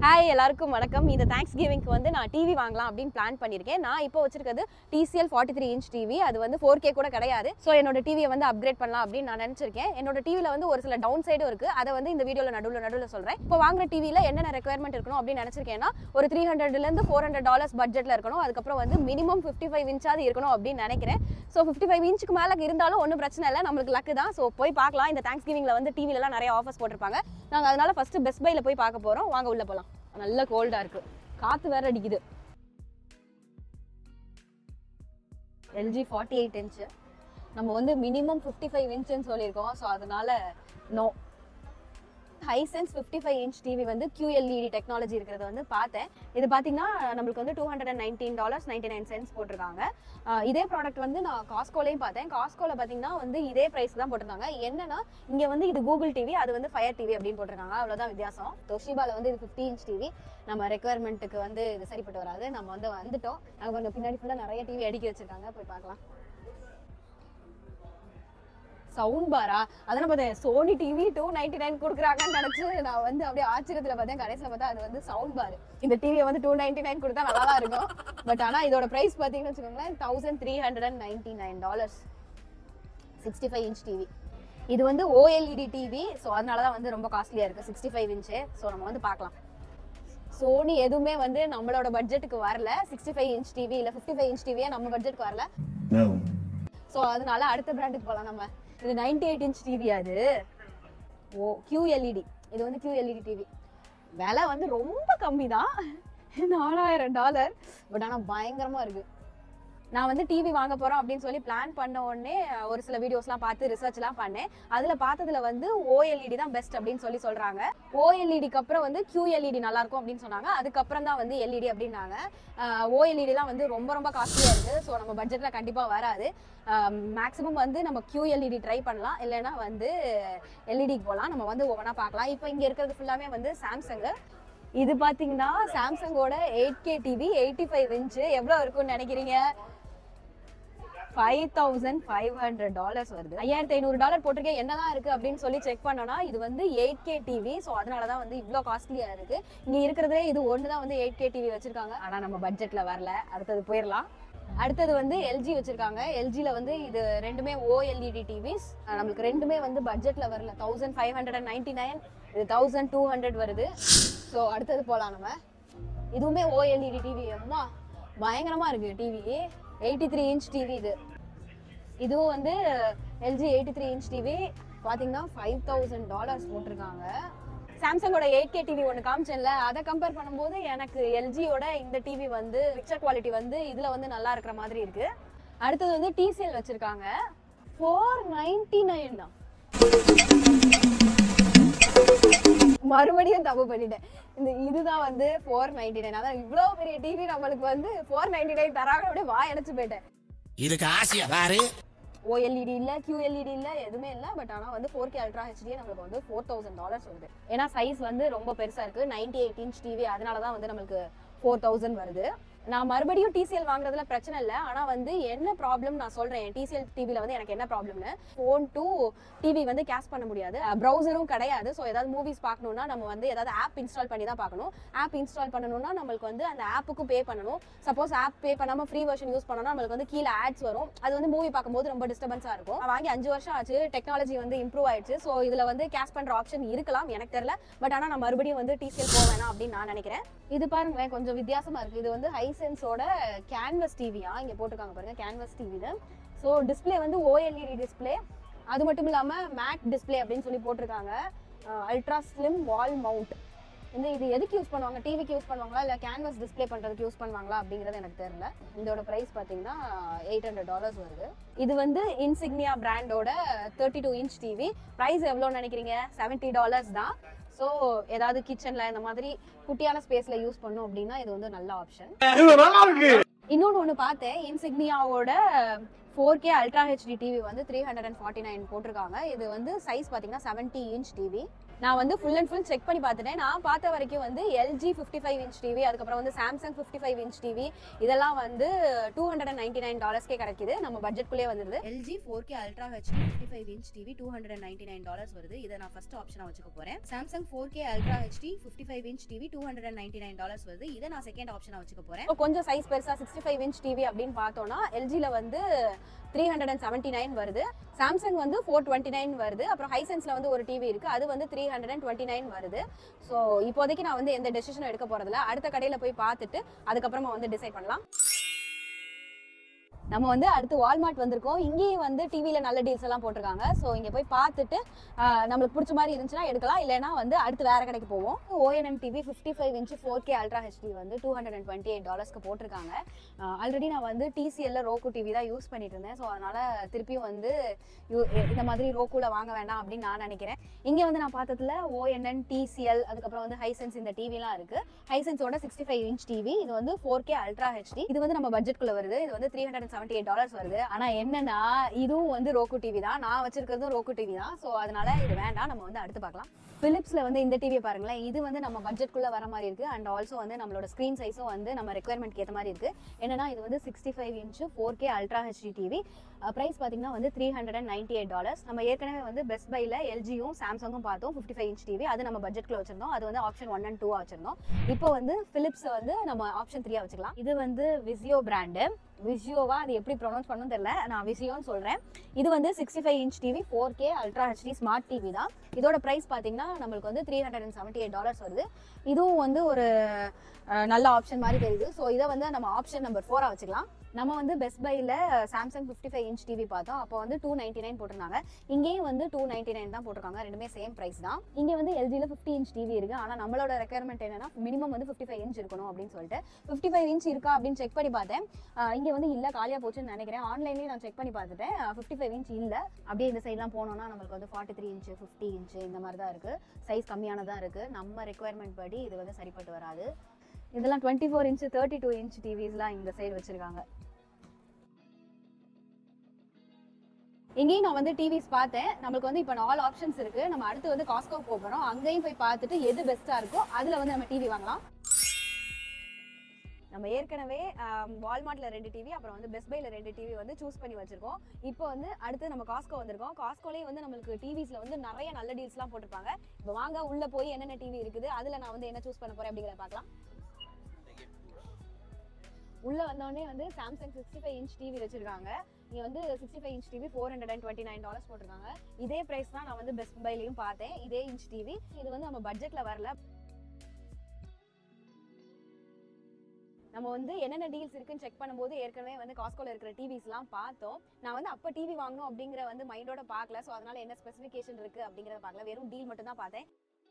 Hi எல்லாருக்கும் வணக்கம் இந்த தேங்க்ஸ் கிவிங்க்கு வந்து நான் டிவி வாங்கலாம் அப்படின்னு பிளான் பண்ணியிருக்கேன் நான் இப்போ வச்சிருக்கிறது TCL forty three inch TV அது வந்து ஃபோர் கே கூட கிடையாது ஸோ என்னோட டிவியை வந்து அப்கிரேட் பண்ணலாம் அப்படின்னு நான் நினச்சிருக்கேன் என்னோட டிவியில் வந்து ஒரு சில டவுன் சைடும் இருக்குது அதை வந்து இந்த வீடியோவில் நடுவில் நடுவில் சொல்கிறேன் இப்போ வாங்குற டிவியில் என்னென்ன ரெக்குயர்மெண்ட் இருக்கணும் அப்படின்னு நினச்சிருக்கேன்னா ஒரு த்ரீ ஹண்ட்ரட்லேருந்து ஃபோர் ஹண்ட்ரட் டாலர்ஸ் பட்ஜெட்டில் இருக்கணும் அதுக்கப்புறம் வந்து மினிமம் ஃபிஃப்டி ஃபைவ் இன்ச்சாவது இருக்கணும் அப்படின்னு நினைக்கிறேன் ஸோ ஃபிஃப்டி ஃபைவ் இன்ச்சுக்கு மேலே இருந்தாலும் ஒன்றும் பிரச்சனை இல்லை நம்மளுக்கு லக்கு தான் ஸோ போய் பார்க்கலாம் இந்த தேங்க்ஸ் கிவிங்கில் வந்து டிவிலலாம் நிறைய ஆஃபர்ஸ் போட்டிருப்பாங்க நாங்கள் அதனால ஃபஸ்ட்டு பெஸ்ட் பையில் போய் பார்க்க போகிறோம் வாங்க உள்ளே போகலாம் நல்ல கோல்டாக இருக்கு காற்று வேற அடிக்குது எல்ஜி ஃபார்ட்டி எயிட் இன்ச்சு நம்ம வந்து மினிமம் ஃபிஃப்டி ஃபைவ் இன்ச்சுன்னு சொல்லியிருக்கோம் ஸோ அதனால no Hisense fifty five inch TV வந்து QLED டெக்னாலஜி இருக்கிறத வந்து பார்த்தேன் இது பார்த்தீங்கன்னா நம்மளுக்கு வந்து two hundred and nineteen dollars ninety nine cents போட்டிருக்காங்க ஆஹ் இதே ப்ராடக்ட் வந்து நான் காஸ்கோலையும் பார்த்தேன் காஸ்கோவில் பார்த்தீங்கன்னா வந்து இதே ப்ரைஸ் தான் போட்டிருந்தாங்க என்னன்னா இங்கே வந்து இது கூகுள் டிவி அது வந்து ஃபயர் டிவி அப்படின்னு போட்டிருக்காங்க அவ்வளோதான் வித்தியாசம் தொஷிபால வந்து இது ஃபிஃப்டி இன்ச் டிவி நம்ம ரெக்குவயர்மெண்ட்டுக்கு வந்து இது சரிப்பட்டு வராது நம்ம வந்து வந்துட்டோம் நாங்கள் கொஞ்சம் பின்னாடி ஃபுல்லாக நிறைய டிவி அடுக்கி வச்சிருக்காங்க போய் பார்க்கலாம் சவுண்ட் பாரா அதான் பார்த்தேன் Sony TV two ninety nine கொடுக்குறாங்கன்னு நினைச்சு நான் வந்து அப்படியே ஆச்சரியத்துல பார்த்தேன் கடைசியில் பார்த்தா அது வந்து சவுண்ட் பார் இந்த டிவியை வந்து டூ நைன்டி நைன் கொடுத்தா நல்லா தான் இருக்கும் பட் ஆனா இதோட பிரைஸ் பார்த்தீங்கன்னு வச்சுக்கோங்களேன் thousand three hundred and ninety nine dollars sixty five inch TV இது வந்து ஓஎல்இடி டிவி ஸோ அதனால தான் வந்து ரொம்ப காஸ்ட்லியாக இருக்குது சிக்ஸ்டி ஃபைவ் இன்ச்சு ஸோ நம்ம வந்து பார்க்கலாம் சோனி எதுவுமே வந்து நம்மளோட பட்ஜெட்டுக்கு வரல சிக்ஸ்டி ஃபைவ் இன்ச் டிவி இல்லை ஃபிஃப்டி ஃபைவ் இன்ச் டிவியே நம்ம பட்ஜெட்டுக்கு வரல No. ஸோ அதனால அடுத்த பிராண்டுக்கு போகலாம் நம்ம இது நைன்டி எயிட் இன்ச் டிவி அது ஓ QLED இது வந்து QLED டிவி விலை வந்து ரொம்ப கம்மி தான் நாலாயிரம் டாலர் பட் ஆனால் பயங்கரமா இருக்கு நான் வந்து டிவி வாங்க போறோம் அப்படின்னு சொல்லி பிளான் பண்ண உடனே ஒரு சில வீடியோஸ்லாம் பார்த்து ரிசர்ச்லாம் பண்ணேன் அதுல பார்த்ததுல வந்து ஓஎல்இடி தான் பெஸ்ட் அப்படின்னு சொல்லி சொல்றாங்க ஓஎல்இடிக்கு அப்புறம் வந்து QLED நல்லா இருக்கும் அப்படின்னு சொன்னாங்க அதுக்கப்புறம் தான் வந்து எல்இடி அப்படின்னாங்க ஓஎல்இடிலாம் வந்து ரொம்ப ரொம்ப காஸ்ட்லியா இருக்கு ஸோ நம்ம பட்ஜெட்ல கண்டிப்பா வராது மேக்ஸிமம் வந்து நம்ம QLED ட்ரை பண்ணலாம் இல்லைன்னா வந்து எல்இடிக்கு போகலாம் நம்ம வந்து ஒவ்வொன்றா பார்க்கலாம் இப்போ இங்க இருக்கிறது ஃபுல்லாமே வந்து சாம்சங் இது பாத்தீங்கன்னா சாம்சங்கோட eight K TV eighty five inch எவ்வளோ இருக்கும்னு நினைக்கிறீங்க five thousand five hundred dollars வருது ஐயாயிரத்தி ஐநூறு டாலர் போட்டிருக்கேன் என்னதான் இருக்கு அப்படின்னு சொல்லி செக் பண்ணோம்னா இது வந்து எயிட் கே டிவி ஸோ அதனால தான் வந்து இவ்வளோ காஸ்ட்லியா இருக்கு இங்க இருக்கிறதே இது ஒன்று தான் வந்து எயிட் கே டிவி வச்சிருக்காங்க ஆனா நம்ம பட்ஜெட்ல வரல அடுத்தது போயிடலாம் அடுத்தது வந்து எல்ஜி வச்சிருக்காங்க எல்ஜில வந்து இது ரெண்டுமே ஓஎல்இடி டிவிஸ் நம்மளுக்கு ரெண்டுமே வந்து பட்ஜெட்ல வரல thousand five hundred and ninety nine இது தௌசண்ட் டூ ஹண்ட்ரட் வருது ஸோ அடுத்தது போகலாம் நம்ம இதுவுமே ஓஎல்இடி டிவி அம்மா பயங்கரமா இருக்கு TV eighty three inch TV இது இதுவும் வந்து LG eighty three inch TV பார்த்தீங்கன்னா ஃபைவ் தௌசண்ட் டாலர்ஸ் போட்டிருக்காங்க சாம்சங்கோட எயிட் கே டிவி ஒன்று காமிச்சேன்ல அதை கம்பேர் பண்ணும்போது எனக்கு எல்ஜியோட இந்த டிவி வந்து பிக்சர் குவாலிட்டி வந்து இதில் வந்து நல்லா இருக்கிற மாதிரி இருக்கு அடுத்தது வந்து டிசிஎல் வச்சிருக்காங்க ஃபோர் நைன்டி நைன் தான் மறுபடியும் தப்பு பண்ணிட்டேன் இந்த இதுதான் வந்து ஃபோர் நைன்டி நைன் அதான் இவ்வளோ பெரிய டிவி நம்மளுக்கு வந்து ஃபோர் நைன்டி நைன் தராங்க அப்படியே வாய் அடைச்சு போயிட்டேன் இதுக்கு ஆசையா பாரு ஓஎல்இடி இல்ல QLED இல்ல எதுவுமே இல்ல பட் ஆனா வந்து ஃபோர் கே அல்ட்ரா ஹெச்டியே நம்மளுக்கு வந்து ஃபோர் தௌசண்ட் டாலர்ஸ் வருது ஏன்னா சைஸ் வந்து ரொம்ப பெருசா இருக்கு நைன்டி எயிட் இன்ச் டிவி அதனால தான் வந்து நம்மளுக்கு ஃபோர் தௌசண்ட் வருது நான் மறுபடியும் டிசிஎல் வாங்குறதுல பிரச்சனை இல்லை ஆனா வந்து என்ன ப்ராப்ளம் நான் சொல்றேன் டிசிஎல் டிவில வந்து எனக்கு என்ன ப்ராப்ளம்னு ஃபோன் டு டிவி வந்து கேஸ் பண்ண முடியாது ப்ரௌசரும் கிடையாது ஸோ ஏதாவது மூவிஸ் பார்க்கணும்னா நம்ம வந்து ஏதாவது ஆப் இன்ஸ்டால் பண்ணி தான் பார்க்கணும் ஆப் இன்ஸ்டால் பண்ணணும்னா நம்மளுக்கு வந்து அந்த ஆப்புக்கும் பே பண்ணணும் சப்போஸ் ஆப் பே பண்ணாம ஃப்ரீ வெர்ஷன் யூஸ் பண்ணோம்னா நம்மளுக்கு வந்து கீழே ஆட்ஸ் வரும் அது வந்து மூவி பார்க்கும்போது ரொம்ப டிஸ்டர்பன்ஸா இருக்கும் நான் வாங்கி அஞ்சு வருஷம் ஆச்சு டெக்னாலஜி வந்து இம்ப்ரூவ் ஆயிடுச்சு ஸோ இதுல வந்து கேஷ் பண்ற ஆப்ஷன் இருக்கலாம் எனக்கு தெரியல பட் ஆனா நான் மறுபடியும் வந்து டிசிஎல் போக வேணாம் அப்படின்னு நான் நினைக்கிறேன் இது பாருங்களேன் கொஞ்சம் வித்தியாசமா இருக்கு இது வந்து ஹைசென்ஸோட கேன்வஸ் டிவியா இங்க போட்டிருக்காங்க பாருங்க கேன்வஸ் டிவில ஸோ டிஸ்ப்ளே வந்து ஓஎல்இடி டிஸ்ப்ளே அது மட்டும் இல்லாம மேட் டிஸ்ப்ளே அப்படின்னு சொல்லி போட்டிருக்காங்க அல்ட்ரா ஸ்லிம் வால் மவுண்ட் இந்த இது எதுக்கு யூஸ் பண்ணுவாங்க டிவிக்கு யூஸ் பண்ணுவாங்களா இல்லை கேன்வஸ் டிஸ்ப்ளே பண்ணுறதுக்கு யூஸ் பண்ணுவாங்களா அப்படிங்கிறது எனக்கு தெரியல இதோட ப்ரைஸ் பார்த்தீங்கன்னா எயிட் ஹண்ட்ரட் டாலர்ஸ் வருது இது வந்து இன்சிக்னியா பிராண்டோட thirty two inch TV price எவ்வளோன்னு நினைக்கிறீங்க செவன்ட்டி டாலர்ஸ் தான் ஸோ ஏதாவது கிச்சனில் இந்த மாதிரி குட்டியான ஸ்பேஸில் யூஸ் பண்ணோம் அப்படின்னா இது வந்து நல்ல ஆப்ஷன் இன்னொன்று ஒன்று பார்த்தேன் இன்சிக்னியாவோட four K ultra HD TV வந்து three hundred and forty nine போட்டிருக்காங்க இது வந்து சைஸ் பார்த்தீங்கன்னா செவன்ட்டி இன்ச் டிவி நான் வந்து ஃபுல் அண்ட் ஃபுல் செக் பண்ணி பார்த்துட்டேன் நான் பார்த்த வரைக்கும் வந்து LG fifty five inch TV அதுக்கப்புறம் வந்து Samsung fifty five inch TV இதெல்லாம் வந்து two hundred and ninety nine டாலர்ஸ்க்கே கிடைக்குது நம்ம பட்ஜெட்குள்ளே வந்துருது LG four K ultra HD fifty five inch TV two hundred and ninety nine dollars வருது இதை நான் ஃபர்ஸ்ட் ஆப்ஷனாக வச்சுக்க போறேன் Samsung four K ultra HD fifty five inch TV two hundred and ninety nine dollars வருது இதை நான் second ஆப்ஷனாக வச்சுக்க போறேன் இப்போ கொஞ்சம் சைஸ் பெருசா சிக்ஸ்டி ஃபைவ் இன்ச் டிவி அப்படின்னு பார்த்தோம்னா எல்ஜியில் வந்து three hundred and seventy nine வருது சாம்சங் வந்து ஃபோர் டுவெண்ட்டி நைன் வருது அப்புறம் ஹைசென்ஸ்ல வந்து ஒரு டிவி இருக்கு அது வந்து three hundred and twenty nine வருது ஸோ இப்போதைக்கு நான் வந்து எந்த டெசிஷனும் எடுக்க போறதில்ல அடுத்த கடையில் போய் பார்த்துட்டு அதுக்கப்புறமா வந்து டிசைட் பண்ணலாம் நம்ம வந்து அடுத்து வால்மார்ட் வந்திருக்கோம் இங்கேயும் வந்து டிவியில் நல்ல டீல்ஸ் எல்லாம் போட்டிருக்காங்க ஸோ இங்கே போய் பார்த்துட்டு ஆஹ், நம்மளுக்கு பிடிச்ச மாதிரி இருந்துச்சுன்னா எடுக்கலாம் இல்லைனா வந்து அடுத்து வேற கடைக்கு போவோம் ONM TV fifty five inch four K ultra HD வந்து two hundred and twenty eight டாலர்ஸ்க்கு போட்டிருக்காங்க ஆல்ரெடி நான் வந்து டிசிஎல்ல ரோக்கு டிவி தான் யூஸ் பண்ணிட்டு இருந்தேன் ஸோ அதனால திருப்பியும் வந்து யூ- இந்த மாதிரி ரோக்குல வாங்க வேண்டாம் அப்படின்னு நான் நினைக்கிறேன் இங்கே வந்து நான் பார்த்ததுல ஓஎன்என் டிசிஎல் அதுக்கப்புறம் வந்து ஹைசென்ஸ் இந்த டிவிலாம் இருக்கு ஹைசென்ஸோட சிக்ஸ்டி ஃபைவ் இன்ச் டிவி இது வந்து ஃபோர் கே அல்ட்ரா ஹெச்டி இது வந்து நம்ம பட்ஜெட்குள்ள வருது இது வந்து three hundred seventy eight dollars வருது ஆனா என்னன்னா இதுவும் வந்து ரோக்கு டிவி தான் நான் வச்சிருக்கிறதும் ரோக்கு டிவி தான் ஸோ அதனால இது வேண்டாம் நம்ம வந்து அடுத்து பார்க்கலாம் பிலிப்ஸ்ல வந்து இந்த டிவியை பாருங்களேன் இது வந்து நம்ம பட்ஜெட்குள்ள வர மாதிரி இருக்கு அண்ட் ஆல்சோ வந்து நம்மளோட ஸ்க்ரீன் சைஸும் வந்து நம்ம ரெக்குயர்மெண்ட் ஏற்ற மாதிரி இருக்கு என்னன்னா இது வந்து sixty five inch four K ultra HD TV price பார்த்தீங்கன்னா வந்து three hundred and ninety eight dollars நம்ம ஏற்கனவே வந்து பெஸ்ட் பைல எல்ஜியும் சாம்சங்கும் பார்த்தோம் ஃபிஃப்டி ஃபைவ் இன்ச் டிவி அது நம்ம பட்ஜெட்குள்ள வச்சிருந்தோம் அது வந்து ஆப்ஷன் ஒன் அண்ட் டூவா வச்சிருந்தோம் இப்போ வந்து பிலிப்ஸ் வந்து நம்ம ஆப்ஷன் த்ரீயா வச்சுக்கலாம் இது வந்து விசியோ பிராண்டு விசியோவா அது எப்படி ப்ரொனவுன்ஸ் பண்ணணும் தெரியல நான் விசியோன்னு சொல்றேன் இது வந்து sixty five inch TV four K ultra HD smart TV தான் இதோட ப்ரைஸ் பார்த்தீங்கன்னா நம்மளுக்கு வந்து three hundred and seventy eight dollars வருது இதுவும் வந்து ஒரு அஹ், நல்ல ஆப்ஷன் மாதிரி தெரியுது ஸோ இதை வந்து நம்ம ஆப்ஷன் நம்பர் ஃபோரா வச்சுக்கலாம் நம்ம வந்து பெஸ்ட் பைல Samsung fifty five inch TV பார்த்தோம் அப்போ வந்து டூ நைன்டி நைன் போட்டிருந்தாங்க இங்கேயும் வந்து டூ நைன்டி நைன் தான் போட்டிருக்காங்க ரெண்டுமே சேம் ப்ரைஸ் தான் இங்கே வந்து எல்ஜியில் ஃபிஃப்டி இன்ச் டிவி இருக்கு ஆனால் நம்மளோட ரெக்குயர்மெண்ட் என்னன்னா மினிமம் வந்து ஃபிஃப்டி ஃபைவ் இன்ச் இருக்கணும் அப்படின்னு சொல்லிட்டு ஃபிஃப்டி ஃபைவ் இன்ச் இருக்கா அப்படின்னு செக் பண்ணி பார்த்தேன் ஆஹ் இங்க வந்து இல்ல காலியா போச்சுன்னு நினைக்கிறேன் ஆன்லைன்லயே நான் செக் பண்ணி பார்த்துட்டேன் ஃபிஃப்டி ஃபைவ் இன்ச் இல்ல அப்படியே இந்த சைட்லாம் போனோம்னா நம்மளுக்கு வந்து forty three inch fifty inch இந்த மாதிரி தான் இருக்கு சைஸ் கம்மியானதா இருக்கு நம்ம ரெக்குயர்மெண்ட் படி இது வந்து சரிப்பட்டு வராது இதெல்லாம் twenty four inch thirty two inch டிவிஸ்லாம் இந்த சைடு வச்சிருக்காங்க இங்கேயும் நான் வந்து டிவிஸ் பார்த்தேன் நம்மளுக்கு வந்து இப்போ நாலு ஆப்ஷன்ஸ் இருக்கு நம்ம அடுத்து வந்து காஸ்கோ போகிறோம் அங்கேயும் போய் பார்த்துட்டு எது பெஸ்ட்டாக இருக்கோ அதில் வந்து நம்ம டிவி வாங்கலாம் நம்ம ஏற்கனவே வால்மார்ட்ல ரெண்டு டிவி அப்புறம் வந்து பெஸ்ட் பைல ரெண்டு டிவி வந்து சூஸ் பண்ணி வச்சிருக்கோம் இப்போ வந்து அடுத்து நம்ம காஸ்கோ வந்திருக்கோம் காஸ்கோலயே வந்து நம்மளுக்கு டிவிஸ்ல வந்து நிறைய நல்ல டீல்ஸ்லாம் போட்டிருப்பாங்க இப்போ வாங்க உள்ள போய் என்னென்ன டிவி இருக்குது அதுல நான் வந்து என்ன சூஸ் பண்ண போறேன் அப்படிங்கிறத பார்க்கலாம் உள்ள வந்தோடனே வந்து Samsung sixty five inch TV வச்சிருக்காங்க இங்க வந்து sixty five inch TV four hundred and twenty nine dollars போட்டிருக்காங்க இதே பிரைஸ் தான் நான் வந்து பெஸ்ட் பைலையும் பார்த்தேன் இதே இன்ச் டிவி இது வந்து நம்ம பட்ஜெட்ல வரல நம்ம வந்து என்னென்ன டீல்ஸ் இருக்குன்னு செக் பண்ணும்போது ஏற்கனவே வந்து காஸ்கோல இருக்கிற டிவிஸ்லாம் பார்த்தோம் நான் வந்து அப்போ டிவி வாங்கணும் அப்படிங்கிற வந்து மைண்டோட பார்க்கல ஸோ அதனால என்ன ஸ்பெசிஃபிகேஷன் இருக்கு அப்படிங்கறத பார்க்கல வெறும் டீல் மட்டும் தான் பார்த்தேன்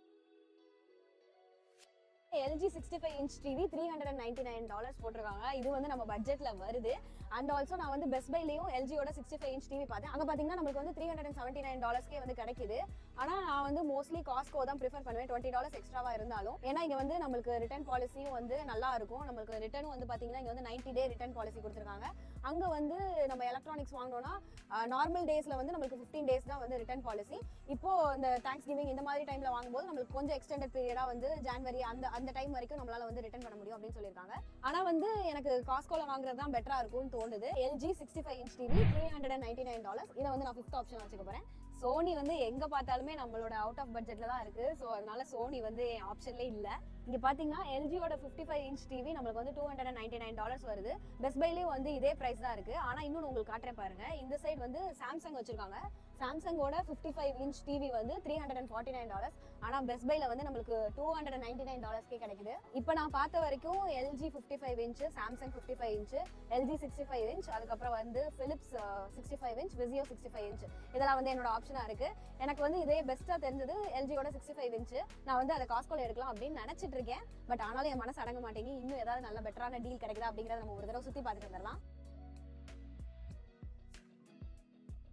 LG sixty five inch TV three hundred and ninety nine dollars போட்டிருக்காங்க இது வந்து நம்ம பட்ஜெட்ல வருது அண்ட் ஆல்சோ நான் வந்து பெஸ்ட் பைலையும் எல்ஜியோட சிக்ஸ்டி ஃபைவ் இன்ச் டிவி பார்த்தேன் அங்கே பார்த்தீங்கன்னா நம்மளுக்கு வந்து three hundred and seventy nine டாலர்ஸ்க்கே வந்து கிடைக்குது ஆனால் நான் வந்து மோஸ்ட்லி காஸ்கோ தான் ப்ரிஃபர் பண்ணுவேன் டுவெண்ட்டி டாலர்ஸ் எக்ஸ்ட்ராவா இருந்தாலும் ஏன்னா இங்கே வந்து நம்மளுக்கு ரிட்டர்ன் பாலிசியும் வந்து நல்லா இருக்கும் நம்மளுக்கு ரிட்டர்னும் வந்து பார்த்தீங்கன்னா இங்கே வந்து நைன்டி டே ரிட்டர்ன் பாலிசி கொடுத்துருக்காங்க அங்கே வந்து நம்ம எலக்ட்ரானிக்ஸ் வாங்கினோம்னா நார்மல் டேஸில் வந்து நம்மளுக்கு ஃபிஃப்டீன் டேஸ் தான் வந்து ரிட்டர்ன் பாலிசி இப்போ இந்த தேங்க்ஸ் கிவிங் இந்த மாதிரி டைமில் வாங்கும்போது நம்மளுக்கு கொஞ்சம் எக்ஸ்டெண்டட் பீரியடாக வந்து ஜான்வரி அந்த அந்த டைம் வரைக்கும் நம்மளால வந்து ரிட்டர்ன் பண்ண முடியும் அப்படின்னு சொல்லியிருக்காங்க ஆனால் வந்து எனக்கு காஸ்கோல வாங்குறது தான் பெட்டரா இருக்கும்னு தோணுது LG sixty five inch TV three hundred and ninety nine dollars இதை வந்து நான் ஃபிஃப்த் ஆப்ஷன் வச்சுக்க போறேன் சோனி வந்து எங்க பார்த்தாலுமே நம்மளோட அவுட் ஆஃப் பட்ஜெட்ல தான் இருக்கு ஸோ அதனால சோனி வந்து என் ஆப்ஷன்லேயே இல்ல இங்க பாத்தீங்கன்னா எல்ஜியோட ஃபிஃப்டி ஃபைவ் இன்ச் டிவி நம்மளுக்கு வந்து two hundred and ninety nine dollars வருது பெஸ்ட் பைலேயும் வந்து இதே பிரைஸ் தான் இருக்கு ஆனா இன்னொன்று உங்களுக்கு காட்டுறேன் பாருங்க இந்த சைடு வந்து சாம்சங் வச்சிருக்காங்க சாம்சங்கோட ஃபிஃப்டி ஃபைவ் இன்ச் டிவி வந்து three hundred and forty nine dollars ஆனா பெஸ்ட் பைல வந்து நம்மளுக்கு டூ ஹண்ட்ரட் நைன்டி நைன் டாலர்ஸ்க்கே கிடைக்குது இப்போ நான் பார்த்த வரைக்கும் LG fifty five inch Samsung fifty five inch LG sixty five inch அதுக்கப்புறம் வந்து Philips sixty five inch Vizio sixty five inch இதெல்லாம் வந்து என்னோட ஆப்ஷனா இருக்கு எனக்கு வந்து இதே பெஸ்ட்டாக தெரிஞ்சது எல்ஜியோட சிக்ஸ்டி ஃபைவ் இன்ச் நான் வந்து அதை காஸ்கோல எடுக்கலாம் அப்படின்னு நினைச்சிட்டு இருக்கேன் பட் ஆனாலும் என் மனசு அடங்க மாட்டேங்குது இன்னும் ஏதாவது நல்ல பெட்டரான டீல் கிடைக்குதா அப்படிங்கறத நம்ம ஒரு தடவை சுத்தி பார்த்துட்டு வந்துடலாம்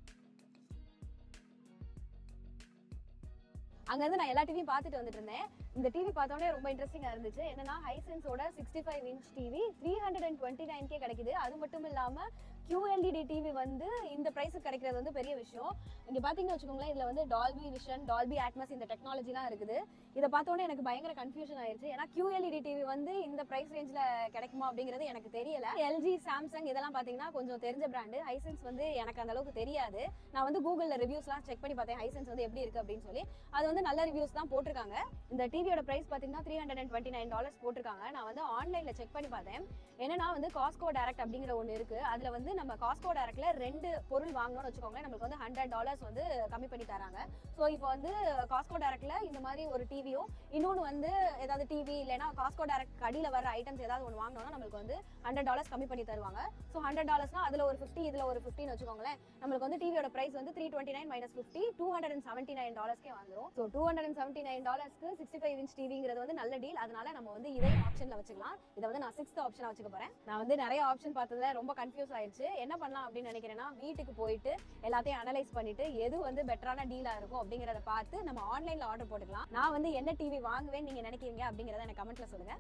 அங்க இருந்து நான் எல்லா டிவியும் பார்த்துட்டு வந்துட்டு இருந்தேன் இந்த டிவி பார்த்தோன்னே ரொம்ப இன்ட்ரெஸ்டிங்காக இருந்துச்சு என்னன்னா ஹைசென்ஸோட sixty five inch TV three hundred and twenty நைன்கே கிடைக்குது அது மட்டும் இல்லாமல் QLED டிவி வந்து இந்த ப்ரைஸுக்கு கிடைக்கிறது வந்து பெரிய விஷயம் இங்கே பார்த்தீங்கன்னு வச்சுக்கோங்களேன் இதில் வந்து டால்பி விஷன் டால்பி ஆட்மஸ் இந்த டெக்னாலஜிலாம் இருக்குது இதை பார்த்தோன்னே எனக்கு பயங்கர கன்ஃபியூஷன் ஆயிருச்சு ஏன்னா QLED டிவி வந்து இந்த ப்ரைஸ் ரேஞ்சில் கிடைக்குமா அப்படிங்கிறது எனக்கு தெரியல எல்ஜி சாம்சங் இதெல்லாம் பார்த்தீங்கன்னா கொஞ்சம் தெரிஞ்ச பிராண்டு ஹைசென்ஸ் வந்து எனக்கு அந்த அளவுக்கு தெரியாது நான் வந்து கூகுளில் ரிவ்யூஸ்லாம் செக் பண்ணி பார்த்தேன் ஹைசென்ஸ் வந்து எப்படி இருக்கு அப்படின்னு சொல்லி அது வந்து நல்ல ரிவ்யூஸ் தான் போட்டிருக்காங்க இந்த டிவியோட பிரைஸ் பார்த்தீங்கன்னா three hundred and twenty nine dollars போட்டிருக்காங்க நான் வந்து ஆன்லைனில் செக் பண்ணி பார்த்தேன் என்னன்னா வந்து காஸ்கோ டேரக்ட் அப்படிங்கிற ஒன்று இருக்கு அதில் வந்து நம்ம காஸ்கோ டேரக்ட்ல ரெண்டு பொருள் வாங்கணும்னு வச்சுக்கோங்களேன் நம்மளுக்கு வந்து ஹண்ட்ரட் டாலர்ஸ் வந்து கம்மி பண்ணி தராங்க ஸோ இப்போ வந்து காஸ்கோ டேரக்ட்ல இந்த மாதிரி ஒரு டிவியோ இன்னொன்று வந்து ஏதாவது டிவி இல்லைன்னா காஸ்கோ டேரக்ட் அடியில் வர ஐட்டம்ஸ் ஏதாவது ஒன்று வாங்கினோம்னா நம்மளுக்கு வந்து ஹண்ட்ரட் டாலர்ஸ் கம்மி பண்ணி தருவாங்க ஸோ ஹண்ட்ரட் டாலர்ஸ்னா அதில் ஒரு ஃபிஃப்டி இதில் ஒரு ஃபிஃப்டின்னு வச்சுக்கோங்களேன் நம்மளுக்கு வந்து டிவியோட பிரைஸ் வந்து three twenty nine minus fifty two hundred and seventy nine டாலர்ஸ்க்கே வந்துடும் so two hundred and seventy nine டாலர்ஸ்க்கு சிக்ஸ்டி ஃபைவ் இன்ச் டிவிங்கிறது வந்து நல்ல டீல் அதனால நம்ம வந்து இதே ஆப்ஷனில் வச்சுக்கலாம் இதை வந்து நான் சிக்ஸ்த் ஆப்ஷனாக வச்சுக்க போகிறேன் நான் வந்து நிறைய ஆப்ஷன் பார்த்ததுல ரொம்ப கன்ஃபியூஸ் ஆயிடுச்சு என்ன பண்ணலாம் அப்படின்னு நினைக்கிறேன்னா வீட்டுக்கு போயிட்டு எல்லாத்தையும் அனலைஸ் பண்ணிட்டு எது வந்து பெட்டரான டீலாக இருக்கும் அப்படிங்கிறத பார்த்து நம்ம ஆன்லைனில் ஆர்டர் போட்டுக்கலாம் நான் வந்து என்ன டிவி வாங்குவேன் நீங்கள் நினைக்கிறீங்க அப்படிங்கிறத எனக்கு கமெண்ட்ல சொல்லுங்க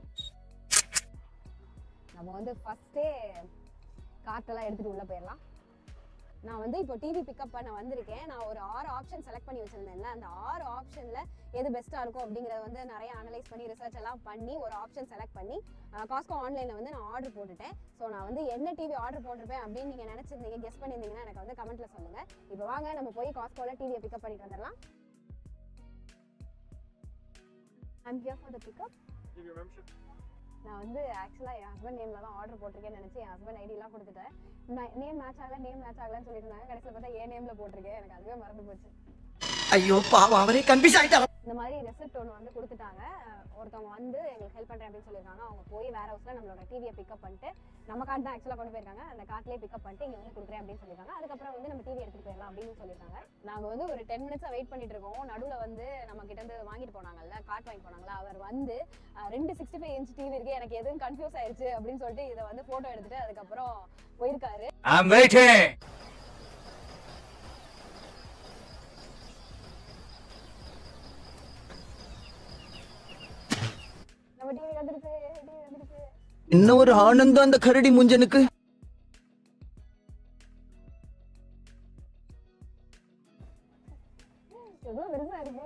நம்ம வந்து ஃபர்ஸ்டே கார்ட்டெல்லாம் எடுத்துட்டு உள்ள போயிடலாம் நான் வந்து இப்போ டிவி பிக்கப் பண்ண வந்திருக்கேன் நான் ஒரு ஆறு ஆப்ஷன் செலக்ட் பண்ணி வச்சிருந்தேன்ல அந்த ஆறு ஆப்ஷன்ல எது பெஸ்ட்டாக இருக்கும் அப்படிங்கிறத வந்து நிறைய அனலைஸ் பண்ணி ரிசர்ச் எல்லாம் பண்ணி ஒரு ஆப்ஷன் செலக்ட் பண்ணி காஸ்கோ ஆன்லைனில் வந்து நான் ஆர்டர் போட்டுட்டேன் ஸோ நான் வந்து என்ன டிவி ஆர்டர் போட்டிருப்பேன் அப்படின்னு நீங்கள் நினச்சிருந்தீங்க கெஸ் பண்ணியிருந்தீங்கன்னா எனக்கு வந்து கமெண்ட்ல சொல்லுங்க இப்போ வாங்க நம்ம போய் காஸ்கோவில் டிவியை பிக்கப் பண்ணிட்டு வந்துடலாம் I'm here for the pickup Give your membership. நான் வந்து ஆக்சுவலாக என் ஹஸ்பண்ட் நேமில் தான் ஆர்டர் போட்டிருக்கேன்னு நினச்சி என் ஹஸ்பண்ட் ஐடியெலாம் கொடுத்துட்டேன் நேம் மேட்ச் ஆகல நேம் மேட்ச் ஆகலன்னு சொல்லிட்டு இருந்தாங்க கடைசியில் பார்த்தா என் நேமில் போட்டிருக்கேன் எனக்கு அதுவே மறந்து போச்சு ஐயோ பாவம் அவரே கன்ஃபியூஸ் ஆயிட்டார் இந்த மாதிரி ரெசிப்ட் ஒன்று வந்து கொடுத்துட்டாங்க அஹ் ஒருத்தவங்க வந்து எங்களுக்கு ஹெல்ப் பண்ணுறேன் அப்படின்னு சொல்லியிருக்காங்க அவங்க போய் வேற ஹவுஸில் நம்மளோட டிவியை பிக்கப் பண்ணிட்டு நம்ம கார்டு தான் ஆக்சுவலாக கொண்டு போயிருக்காங்க அந்த கார்ட்லேயே பிக்கப் பண்ணிட்டு இங்கே வந்து கொடுக்குறேன் அப்படின்னு சொல்லியிருக்காங்க அதுக்கப்புறம் வந்து நம்ம டிவி எடுத்துகிட்டு போயிடலாம் அப்படின்னு சொல்லியிருக்காங்க நாங்கள் வந்து ஒரு டென் மினிட்ஸாக வெயிட் பண்ணிட்டு இருக்கோம் நடுவில் வந்து நம்ம கிட்ட இருந்து வாங்கிட்டு போனாங்கல்ல கார்ட் வாங்கிட்டு போனாங்களா அவர் வந்து அஹ் ரெண்டு சிக்ஸ்டி ஃபைவ் இன்ச் டிவி இருக்கு எனக்கு எதுவும் கன்ஃபியூஸ் ஆயிடுச்சு அப்படின்னு சொல்லிட்டு இதை வந்து ஃபோட்டோ எடுத்துட்டு அதுக்கப்புறம் போயிருக்காரு I'm waiting. நம்ம டிவி வந்துருச்சு டிவி வந்துருச்சு இன்னும் ஒரு ஆனந்தம் அந்த கரடி முஞ்சனுக்கு எவ்வளவு பெருசா இருக்கு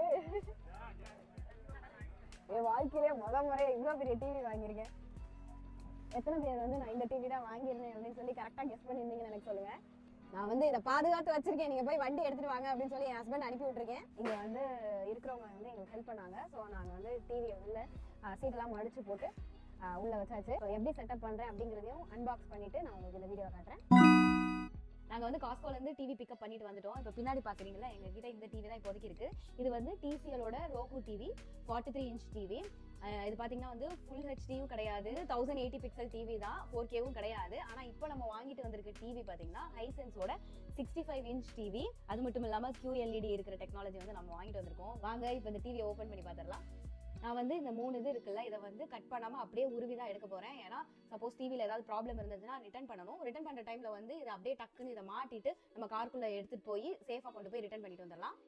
என் வாழ்க்கையிலே முத முறையா இவ்வளவு பெரிய டிவி வாங்கியிருக்கேன் எத்தனை பேர் வந்து நான் இந்த டிவி தான் வாங்கியிருந்தேன் அப்படின்னு சொல்லி கரெக்டா கெஸ் பண்ணியிருந்தீங்கன்னு எனக்கு சொல்லுங்க நான் வந்து இதை பாதுகாத்து வச்சிருக்கேன் நீங்க போய் வண்டி எடுத்துட்டு வாங்க அப்படின்னு சொல்லி என் ஹஸ்பண்ட் அனுப்பி விட்டுருக்கேன் இங்க வந்து இருக்கிறவங்க வந்து எங்களுக்கு ஹெல்ப் பண்ணாங்க ஸோ நாங்க வந்து டிவியை உள்ள சீட்டெல்லாம் மடிச்சு போட்டு ஆஹ் உள்ள வச்சாச்சு ஸோ எப்படி செட்டப் பண்றேன் அப்படிங்கிறதையும் அன்பாக்ஸ் பண்ணிட்டு நான் உங்களுக்கு இந்த வீடியோ காட்டுறேன் நாங்க வந்து காஸ்கோல இருந்து டிவி பிக்கப் பண்ணிட்டு வந்துட்டோம் இப்போ பின்னாடி பாக்குறீங்களா எங்க கிட்ட இந்த டிவி தான் இப்போதைக்கு இருக்கு இது வந்து டிசிஎலோட Roku TV forty three inch TV இது பாத்தீங்கன்னா வந்து ஃபுல் ஹெச்டியும் கிடையாது தௌசண்ட் எயிட்டி பிக்சல் டிவி தான் ஃபோர் கேவும் கிடையாது ஆனா இப்போ நம்ம வாங்கிட்டு வந்திருக்க டிவி பாத்தீங்கன்னா ஹைசென்ஸோட சிக்ஸ்டி ஃபைவ் இன்ச் டிவி அது மட்டும் இல்லாம QLED இருக்கிற டெக்னாலஜி வந்து நம்ம வாங்கிட்டு வந்திருக்கோம் வாங்க இப்போ இந்த டிவியை ஓப்பன் பண்ணி பார்த்துடலாம் நான் வந்து இந்த மூணு இது இருக்குல்ல இதை வந்து கட் பண்ணாம அப்படியே உருவி தான் எடுக்க போறேன் ஏன்னா சப்போஸ் டிவியில் ஏதாவது ப்ராப்ளம் இருந்ததுன்னா ரிட்டர்ன் பண்ணணும் ரிட்டர்ன் பண்ற டைம்ல வந்து இதை அப்படியே டக்குன்னு இதை மாட்டிட்டு நம்ம காருக்குள்ள எடுத்துட்டு போய் சேஃபா கொண்டு போய் ரிட்டர்ன் பண்ணிட்டு வந்துடலாம்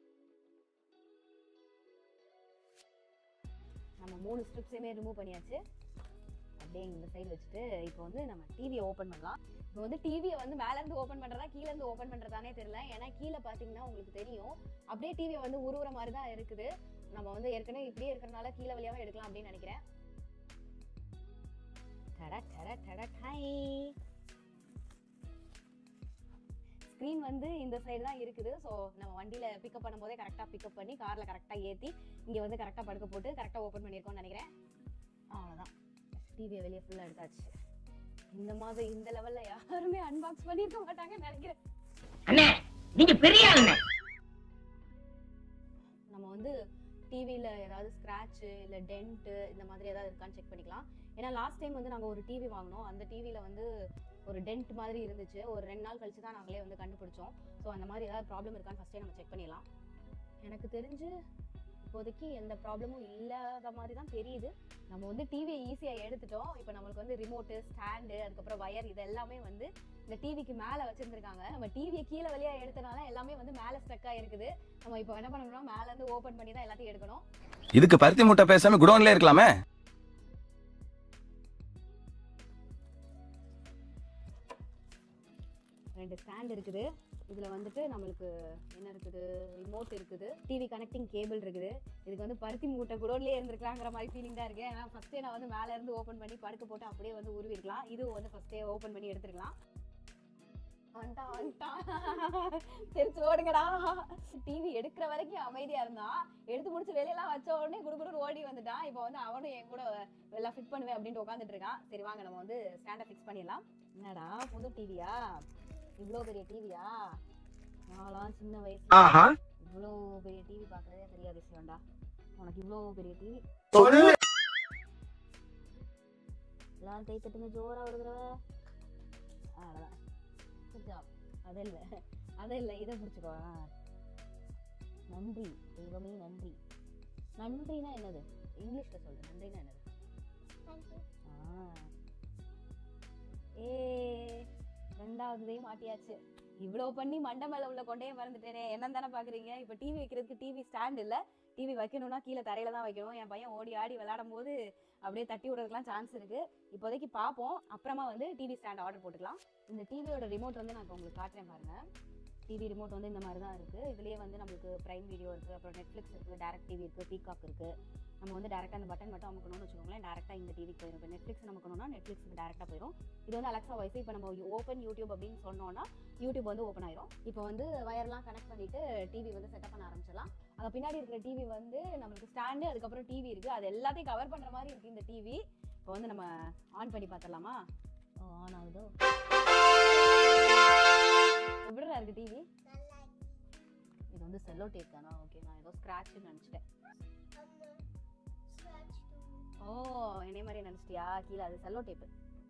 நம்ம மூணு ஸ்ட்ரிப்ஸையுமே ரிமூவ் பண்ணியாச்சு அப்படியே இந்த சைடு வச்சுட்டு இப்போ வந்து நம்ம டிவியை ஓப்பன் பண்ணலாம் இப்போ வந்து டிவியை வந்து மேல இருந்து ஓப்பன் பண்றதா கீழ இருந்து ஓப்பன் பண்றதானே தெரியல ஏன்னா கீழே பாத்தீங்கன்னா உங்களுக்கு தெரியும் அப்படியே டிவியை வந்து உருவுற மாதிரி தான் இருக்குது நம்ம வந்து ஏற்கனவே இப்படியே இருக்கிறனால கீழே வழியாவே எடுக்கலாம் அப்படின்னு நினைக்கிறேன் டட டட டட டை ஸ்க்ரீன் வந்து இந்த சைடு தான் இருக்குது ஸோ நம்ம வண்டியில் பிக்கப் பண்ணும்போதே கரெக்டாக பிக்கப் பண்ணி காரில் கரெக்டாக ஏற்றி இங்கே வந்து கரெக்டாக படுக்க போட்டு கரெக்டாக ஓப்பன் பண்ணியிருக்கோம்னு நினைக்கிறேன் அவ்வளோதான் டிவியை வெளியே ஃபுல்லாக எடுத்தாச்சு இந்த மாதிரி இந்த லெவலில் யாருமே அன்பாக்ஸ் பண்ணியிருக்க மாட்டாங்கன்னு நினைக்கிறேன் அண்ணே நீங்க பெரிய ஆளுண்ணே நம்ம வந்து டிவியில் ஏதாவது ஸ்க்ராட்சு இல்லை டென்ட்டு இந்த மாதிரி ஏதாவது இருக்கான்னு செக் பண்ணிக்கலாம் ஏன்னா லாஸ்ட் டைம் வந்து நாங்கள் ஒரு டிவி வாங்கினோம் அந்த டிவியில் வந்து ஒரு டென்ட் மாதிரி இருந்துச்சு ஒரு ரெண்டு நாள் கழிச்சு தான் நாங்களே வந்து கண்டுபிடிச்சோம் ஸோ அந்த மாதிரி ஏதாவது ப்ராப்ளம் இருக்கான்னு ஃபஸ்ட்டே நம்ம செக் பண்ணிடலாம் எனக்கு தெரிஞ்சு இப்போதைக்கு எந்த ப்ராப்ளமும் இல்லாத மாதிரி தான் தெரியுது நம்ம வந்து டிவியை ஈஸியாக எடுத்துட்டோம் இப்போ நம்மளுக்கு வந்து ரிமோட்டு ஸ்டாண்டு அதுக்கப்புறம் வயர் இது எல்லாமே வந்து இந்த டிவிக்கு மேலே வச்சிருந்துருக்காங்க நம்ம டிவியை கீழே வழியா எடுத்தனால எல்லாமே வந்து மேலே ஸ்டக்காக இருக்குது நம்ம இப்போ என்ன பண்ணணும்னா மேலே இருந்து ஓப்பன் பண்ணி தான் எல்லாத்தையும் எடுக்கணும் இதுக்கு பருத்தி மூட்டை பேசாம குடோன்ல இருக்கலாமே ரெண்டு ஸ்டாண்ட் இருக்குது இதில் வந்துட்டு நம்மளுக்கு என்ன இருக்குது ரிமோட் இருக்குது டிவி கனெக்டிங் கேபிள் இருக்குது இதுக்கு வந்து பருத்தி மூட்டை குடோன்லேயே இருந்திருக்கலாங்கிற மாதிரி ஃபீலிங் தான் இருக்குது ஏன்னா ஃபஸ்ட்டே நான் வந்து மேலே இருந்து ஓப்பன் பண்ணி படுக்க போட்டு அப்படியே வந்து உருவிருக்கலாம் இதுவும் வந்து ஃபஸ்ட்டே ஓப்பன் பண்ணி எடுத்துருக்கலாம் வந்துட்டா வந்துட்டா தெரிச்சு ஓடுங்கடா டிவி எடுக்கிற வரைக்கும் அமைதியா இருந்தான் எடுத்து முடிச்சு வெளியெல்லாம் வச்ச உடனே குடுகுடு ஓடி வந்துட்டான் இப்போ வந்து அவனும் என் கூட எல்லாம் ஃபிட் பண்ணுவேன் அப்படின்ட்டு உட்காந்துட்டு இருக்கான் சரி வாங்க நம்ம வந்து ஸ்டாண்டை ஃபிக்ஸ் பண்ணிடலாம் என்னடா புது டிவியா இவ்வளோ பெரிய டிவியா நான்லாம் சின்ன வயசுல ஆஹா இவ்வளோ பெரிய டிவி பார்க்கறதே பெரிய அதிசயம்டா உனக்கு இவ்வளோ பெரிய டிவி சொல்லு எல்லாரும் கை தட்டுங்க ஜோரா ஒரு தடவை அவ்வளோதான் குட் ஜாப் அது இல்லை அது இல்லை இதை பிடிச்சிக்கோ ஆ. நன்றி தெய்வமே நன்றி நன்றினா என்னது இங்கிலீஷ்ல சொல்லு நன்றினா என்னது ஆ. ஏ ரெண்டாவது மாட்டியாச்சு இவ்வளோ பண்ணி மண்டை மேல உள்ள கொண்டே மறந்துட்டேனே என்னன்னு தானே பாக்குறீங்க இப்போ டிவி வைக்கிறதுக்கு டிவி ஸ்டாண்ட் இல்ல டிவி வைக்கணும்னா கீழே தரையில தான் வைக்கணும் என் பையன் ஓடி ஆடி விளையாடும் போது அப்படியே தட்டி விடுறதுக்குலாம் சான்ஸ் இருக்கு இப்போதைக்கு பார்ப்போம் அப்புறமா வந்து டிவி ஸ்டாண்ட் ஆர்டர் போட்டுக்கலாம் இந்த டிவியோட ரிமோட் வந்து நான் இப்போ உங்களுக்கு காட்டுறேன் பாருங்க டிவி ரிமோட் வந்து இந்த மாதிரி தான் இருக்கு இதுலயே வந்து நம்மளுக்கு பிரைம் வீடியோ இருக்கு அப்புறம் நெட்ஃபிளிக்ஸ் இருக்கு டேரக்ட் டிவி இருக்கு பீகாக் இருக்கு நம்ம வந்து டேரெக்டாக அந்த பட்டன் மட்டும் அமுக்கணும்னு வச்சுக்கோங்களேன் டேரெக்டாக இந்த டிவிக்கு போயிடும் இப்போ நெட்ஃப்ளிக்ஸ் நமக்கணும்னா நெட்ஃப்ளிக்ஸுக்கு டேரெக்டாக போயிடும் இது வந்து அலெக்ஸா வாய்ஸ் இப்போ நம்ம ஓப்பன் யூடியூப் அப்படின்னு சொன்னோம்னா யூடியூப் வந்து ஓப்பன் ஆயிரும் இப்போ வந்து வயர்லாம் கனெக்ட் பண்ணிட்டு டிவி வந்து செட்டப் பண்ண ஆரம்பிச்சிடலாம் அங்கே பின்னாடி இருக்கிற டிவி வந்து நம்மளுக்கு ஸ்டாண்டு அதுக்கப்புறம் டிவி இருக்கு அது எல்லாத்தையும் கவர் பண்ற மாதிரி இருக்கு இந்த டிவி இப்போ வந்து நம்ம ஆன் பண்ணி பார்த்துடலாமா ஓ ஆன் ஆகுதோ எப்படிடா இருக்கு டிவி இது வந்து செல்லோ டேப் தானா ஓகே நான் ஏதோ ஸ்க்ராட்ச்னு நினச்சிட்டேன் ஓ என்னைய மாதிரி நினச்சிட்டியா கீழே அது செல்லோ டேப்பு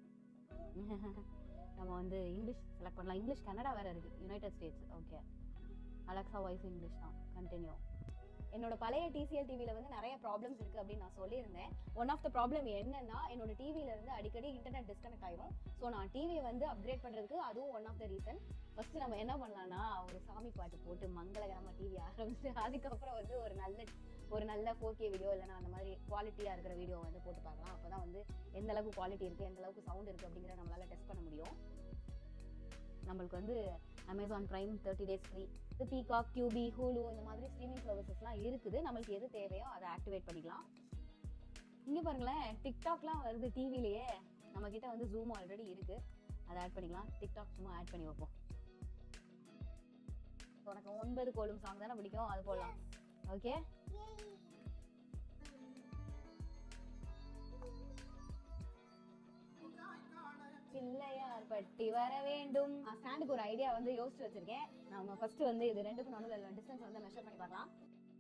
நம்ம வந்து இங்கிலீஷ் செலக்ட் பண்ணலாம் இங்கிலீஷ் கன்னடா வேற இருக்கு United States okay Alexa voice English தான் கண்டினியூ என்னோட பழைய டிசிஎல் டிவியில் வந்து நிறைய ப்ராப்ளம்ஸ் இருக்குது அப்படின்னு நான் சொல்லியிருந்தேன் ஒன் ஆஃப் த ப்ராப்ளம் என்னன்னா என்னோட டிவியில இருந்து அடிக்கடி இன்டர்நெட் டிஸ்கனெக்ட் ஆயிரும் ஸோ நான் டிவியை வந்து அப்கிரேட் பண்ணுறதுக்கு அதுவும் one of the reason first நம்ம என்ன பண்ணலாம்னா ஒரு சாமி பாட்டு போட்டு மங்களகரமாக டிவி ஆரம்பிச்சு அதுக்கப்புறம் வந்து ஒரு நல்ல ஒரு நல்ல ஃபோர் கே வீடியோ இல்லைனா அந்த மாதிரி குவாலிட்டியாக இருக்கிற வீடியோ வந்து போட்டு பார்க்கலாம் அப்போ தான் வந்து எந்த அளவுக்கு குவாலிட்டி இருக்குது எந்த அளவுக்கு சவுண்ட் இருக்குது அப்படிங்கிறத நம்மளால டெஸ்ட் பண்ண முடியும் நம்மளுக்கு வந்து Amazon Prime thirty days free இது பீகாக் கியூபி ஹூலு இந்த மாதிரி ஸ்ட்ரீமிங் சர்வீசஸ்லாம் இருக்குது நம்மளுக்கு எது தேவையோ அதை ஆக்டிவேட் பண்ணிக்கலாம் இங்கே பாருங்களேன் டிக்டாக்லாம் வருது டிவிலேயே நம்ம கிட்ட வந்து ஜூம் ஆல்ரெடி இருக்கு அதை ஆட் பண்ணிக்கலாம் டிக்டாக் சும்மா ஆட் பண்ணி வைப்போம் உனக்கு ஒன்பது கோலும் சாங் தானே பிடிக்கும் அது போடலாம் ஓகே பிள்ளையார் பட்டி வர வேண்டும் ஸ்டாண்டுக்கு ஒரு ஐடியா வந்து யோசிச்சு வச்சிருக்கேன் நம்ம ஃபர்ஸ்ட் வந்து இது ரெண்டுக்கும் நடுவில் டிஸ்டன்ஸ் வந்து மெஷர் பண்ணி பார்க்கலாம்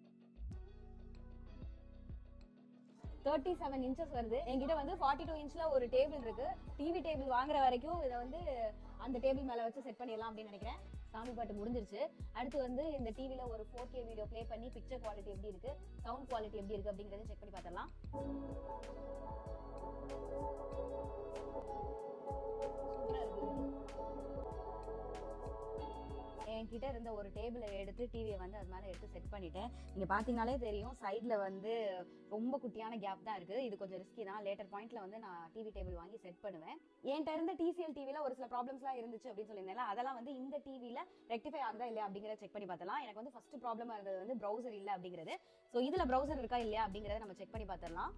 தேர்ட்டி செவன் இன்ச்சஸ் வருது என்கிட்ட வந்து ஃபார்ட்டி டூ இன்ச்ல ஒரு டேபிள் இருக்கு டிவி டேபிள் வாங்குற வரைக்கும் இதை வந்து அந்த டேபிள் மேல வச்சு செட் பண்ணிடலாம் அப்படின்னு நினைக்கிறேன் சாமி பாட்டு முடிஞ்சிருச்சு அடுத்து வந்து இந்த டிவில ஒரு ஃபோர் கே வீடியோ ப்ளே பண்ணி பிக்சர் குவாலிட்டி எப்படி இருக்கு சவுண்ட் குவாலிட்டி எப்படி இருக்கு அப்படிங்கறத செக் பண்ணி பார்த்துடலாம் சூப்பரா இருக்கு என்கிட்ட இருந்த ஒரு டேபிளை எடுத்து டிவியை வந்து அது மேலே எடுத்து செட் பண்ணிட்டேன் நீங்க பாத்தீங்கனாலே தெரியும் சைட்ல வந்து ரொம்ப குட்டியான கேப் தான் இருக்குது இது கொஞ்சம் ரிஸ்கி தான் லேட்டர் பாயிண்ட்ல வந்து நான் டிவி டேபிள் வாங்கி செட் பண்ணுவேன் என்கிட்ட இருந்த டிசிஎல் டிவில ஒரு சில ப்ராப்ளம்ஸ்லாம் இருந்துச்சு அப்படின்னு சொல்லியிருந்தேன்ல அதெல்லாம் வந்து இந்த டிவில ரெக்டிஃபை ஆகுதா இல்லையா அப்படிங்கறத செக் பண்ணி பார்த்தலாம் எனக்கு வந்து ஃபர்ஸ்ட் ப்ராப்ளமா இருந்தது வந்து ப்ரௌசர் இல்லை அப்படிங்கிறது ஸோ இதுல ப்ரௌசர் இருக்கா இல்லையா அப்படிங்கறத நம்ம செக் பண்ணி பார்த்துடலாம்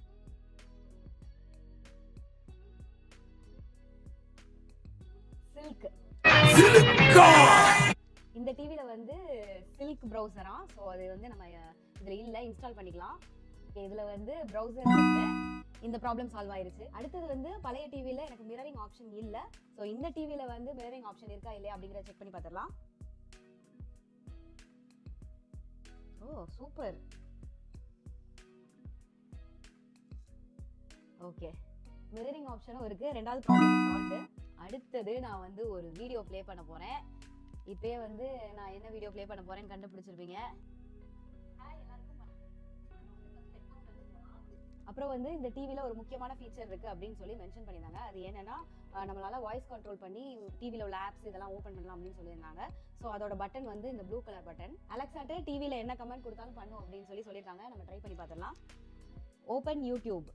சில்க் இந்த டிவில வந்து சில்க் ப்ரௌசரா ஸோ அது வந்து நம்ம இதுல இல்ல இன்ஸ்டால் பண்ணிக்கலாம் Okay, இதுல வந்து ப்ரௌசர் இருக்கு இந்த ப்ராப்ளம் சால்வ் ஆயிருச்சு அடுத்தது வந்து பழைய டிவில எனக்கு மிரரிங் ஆப்ஷன் இல்ல ஸோ இந்த டிவில வந்து மிரரிங் ஆப்ஷன் இருக்கா இல்லையா அப்படிங்கறத செக் பண்ணி பார்த்துடலாம் ஓ சூப்பர் ஓகே மிரரிங் ஆப்ஷனும் இருக்கு ரெண்டாவது ப்ராப்ளம் சால்வ்டு அடுத்தது நான் வந்து ஒரு வீடியோ ப்ளே பண்ண போறேன் இப்பயே வந்து நான் என்ன வீடியோ ப்ளே பண்ண போறேன்னு கண்டுபிடிச்சிருப்பீங்க Hi, எல்லாருக்கும் வணக்கம். அப்புறம் வந்து இந்த டிவில ஒரு முக்கியமான ஃபீச்சர் இருக்கு அப்படின்னு சொல்லி மென்ஷன் பண்ணியிருந்தாங்க அது என்னன்னா அஹ், நம்மளால வாய்ஸ் கண்ட்ரோல் பண்ணி டிவில உள்ள ஆப்ஸ் இதெல்லாம் ஓப்பன் பண்ணலாம் அப்படின்னு சொல்லியிருந்தாங்க ஸோ அதோட பட்டன் வந்து இந்த ப்ளூ கலர் பட்டன் அலெக்சாட்டே டிவில என்ன கமெண்ட் கொடுத்தாலும் பண்ணும் அப்படின்னு சொல்லி சொல்லியிருக்காங்க நம்ம ட்ரை பண்ணி பார்த்துடலாம் ஓப்பன் யூடியூப்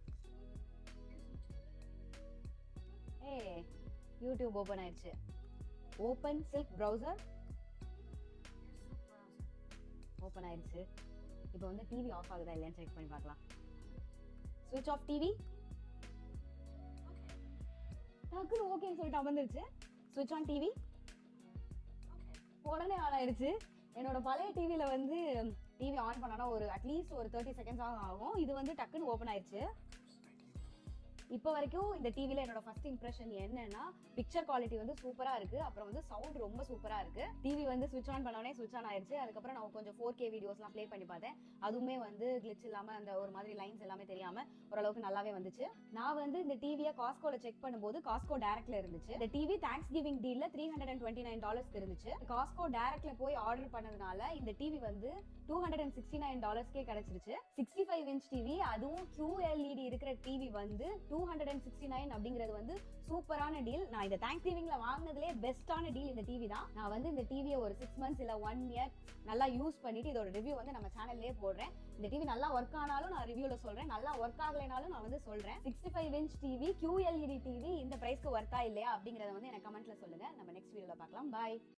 ஏ யூடியூப் ஓப்பன் ஆயிடுச்சு ஓப்பன் சில்க் ப்ரௌசர் ஓப்பன் ஆயிடுச்சு இப்போ வந்து டிவி ஆஃப் ஆகுதா இல்லையான்னு செக் பண்ணி பார்க்கலாம் ஸ்விட்ச் ஆஃப் டிவி டக்குனு ஓகேன்னு சொல்லிட்டு அமர்ந்துருச்சு ஸ்விட்ச் ஆன் டிவி உடனே ஆன் ஆயிடுச்சு என்னோட பழைய டிவியில வந்து டிவி ஆன் பண்ணனா ஒரு அட்லீஸ்ட் ஒரு தேர்ட்டி செகண்ட்ஸ் ஆகும் இது வந்து டக்குன்னு ஓப்பன் ஆயிடுச்சு இப்போ வரைக்கும் இந்த டிவில என்னோட ஃபர்ஸ்ட் இம்ப்ரெஷன் என்னன்னா பிக்சர் குவாலிட்டி வந்து சூப்பரா இருக்கு அப்புறம் வந்து சவுண்ட் ரொம்ப சூப்பரா இருக்கு டிவி வந்து சுவிச் ஆன் பண்ணோடனே சுவிச் ஆன் ஆயிருச்சு அதுக்கப்புறம் நான் கொஞ்சம் ஃபோர் கே வீடியோஸ்லாம் ப்ளே பண்ணி பார்த்தேன் அதுவுமே வந்து கிளிச் இல்லாம அந்த ஒரு மாதிரி லைன்ஸ் எல்லாமே தெரியாம ஓரளவுக்கு நல்லாவே வந்துச்சு நான் வந்து இந்த டிவியை காஸ்கோல செக் பண்ணும்போது காஸ்கோ டேரக்ட்ல இருந்துச்சு இந்த டிவி தேங்க்ஸ் கிவிங் டீல்ல three hundred and twenty nine dollars இருந்துச்சு காஸ்கோ டேரக்ட்ல போய் ஆர்டர் பண்ணதுனால இந்த டிவி வந்து two hundred and sixty nine டாலர்ஸ்க்கே கிடைச்சிருச்சு சிக்ஸ்டி ஃபைவ் இன்ச் டிவி அதுவும் QLED இருக்கிற டிவி வந்து two hundred and sixty nine அப்படிங்கிறது வந்து சூப்பரான டீல் நான் இந்த தேங்க்ஸ் கிவிங்ல வாங்கினதுலே பெஸ்டான டீல் இந்த டிவி தான் நான் வந்து இந்த டிவியை ஒரு சிக்ஸ் மந்த்ஸ் இல்ல ஒன் இயர் நல்லா யூஸ் பண்ணிட்டு இதோட ரிவ்யூ வந்து நம்ம சேனல்லே போடுறேன் இந்த டிவி நல்லா ஒர்க் ஆனாலும் நான் ரிவ்யூல சொல்றேன் நல்லா ஒர்க் ஆகலைனாலும் நான் வந்து சொல்றேன் sixty five inch TV QLED TV இந்த பிரைஸ்க்கு ஒர்த்தா இல்லையா அப்படிங்கறத வந்து எனக்கு கமெண்ட்ல சொல்லுங்க நம்ம நெக்ஸ்ட் வீடியோல பார்க்கலாம் பாய்